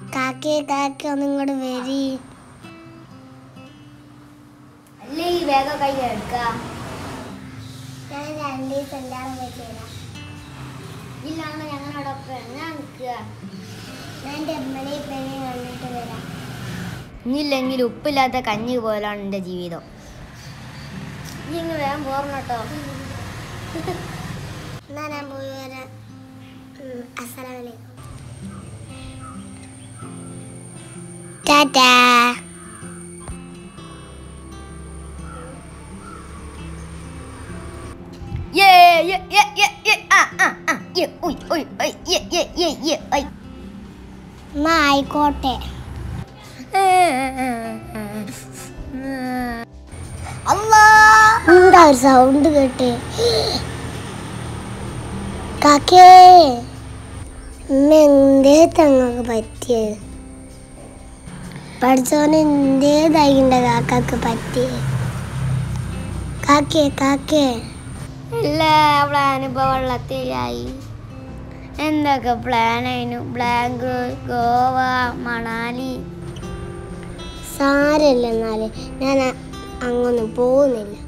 കാക്കേ കാക്ക ഒന്നും ഇങ്ങോട്ട് വരി അല്ലേ ഈ വേഗം കൈ എടുക്ക ഞാൻ രണ്ട് ദിവസം എല്ലാവരും പോയി ചേരാം ഇല്ലാണ്ട് ഞങ്ങളോടൊപ്പം എങ്ങനെ നിൽക്കുക ഞാൻ എൻ്റെ അമ്മനെ പെണ്ണെ കണ്ടിട്ട് വരാം ഇനിയില്ലെങ്കിൽ ഉപ്പില്ലാത്ത കഞ്ഞി പോലാണ് എൻ്റെ ജീവിതം നീ ഇങ്ങ് വേഗം പോരണം കേട്ടോ എന്നാ ഞാൻ പോയി വരാം അസ്സലാമലൈക്കും ടാറ്റാ യേ യേ യേ യേ യേ ആ ആ ആ യേ ഉയ് ഉയ് ഉയ് യേ യേ യേ യേ ഐ എന്നാ ആയിക്കോട്ടെ അല്ലാ എന്താ ഒരു സൗണ്ട് കേട്ട് കാക്കേ ഇമ്മ എന്തേ തങ്ങൾക്ക് പറ്റിയത് പഠിച്ചോന് എന്തേതായിണ്ട കാക്കാക്ക് പറ്റിയത് കാക്കേ കാക്കേ എല്ലാ പ്ലാനും ഇപ്പോൾ വെള്ളത്തിലായി എന്തൊക്കെ പ്ലാൻ ആയിരുന്നു ബാംഗ്ലൂർ ഗോവ മണാലി സാരല്ല എന്നാല് ഞാൻ അ- അങ്ങൊന്നും പോകുന്നില്ല